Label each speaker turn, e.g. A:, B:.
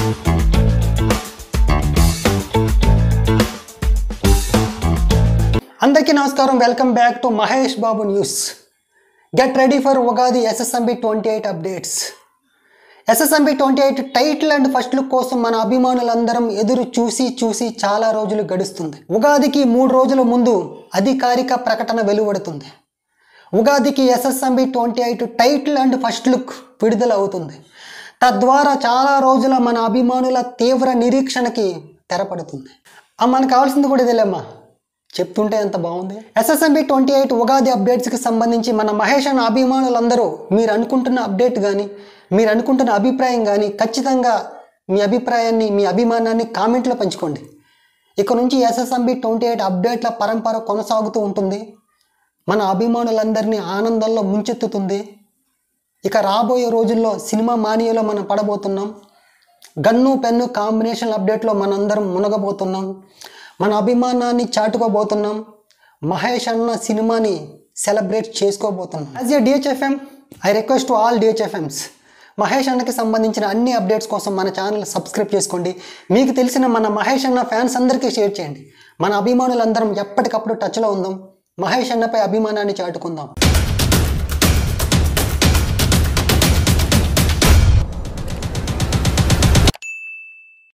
A: అందరికీ నమస్కారం welcome back to Mahesh Babu news get ready for Ugadi SSMB twenty eight updates SSMB twenty eight title and first look కోసం మన అభిమానులందరం ఎదురు చూసి చూసి చాలా రోజులు గడుస్తుంది ఉగాదికి మూడు రోజుల ముందు అధికారిక ప్రకటన వెలువడుతుంది ఉగాదికి SSMB twenty eight title and first look విడుదల అవుతుంది తద్వారా చాలా రోజుల మన అభిమానుల తీవ్ర నిరీక్షణకి తెరపడుతుంది ఆ మనకు కావాల్సింది కూడా ఇదేలేమ్మా చెప్తుంటే ఎంత బాగుంది ఎస్ఎస్ఎంబి ట్వంటీ ఎయిట్ ఉగాది అప్డేట్స్కి సంబంధించి మన మహేష్ అన్న అభిమానులందరూ మీరు అనుకుంటున్న అప్డేట్ కానీ మీరు అనుకుంటున్న అభిప్రాయం కానీ ఖచ్చితంగా మీ అభిప్రాయాన్ని మీ అభిమానాన్ని కామెంట్లో పంచుకోండి ఇక నుంచి ఎస్ఎస్ఎంబి ట్వంటీ ఎయిట్ అప్డేట్ల పరంపర కొనసాగుతూ ఉంటుంది మన అభిమానులందరినీ ఆనందంలో ముంచెత్తుతుంది ఇక రాబోయే రోజుల్లో సినిమా మానియలో మనం పడబోతున్నాం గన్ను పెన్ను కాంబినేషన్ అప్డేట్లో మనందరం మునగబోతున్నాం మన అభిమానాన్ని చాటుకోబోతున్నాం మహేష్ అన్న సినిమాని సెలబ్రేట్ చేసుకోబోతున్నాం as a DHFM I request to all DHFMs Mahesh అన్నకి సంబంధించిన అన్ని అప్డేట్స్ కోసం మన ఛానల్ సబ్స్క్రైబ్ చేసుకోండి మీకు తెలిసిన మన మహేష్ అన్న ఫ్యాన్స్ అందరికీ షేర్ చేయండి మన అభిమానులందరం ఎప్పటికప్పుడు టచ్లో ఉందాం మహేష్ అన్నపై అభిమానాన్ని చాటుకుందాం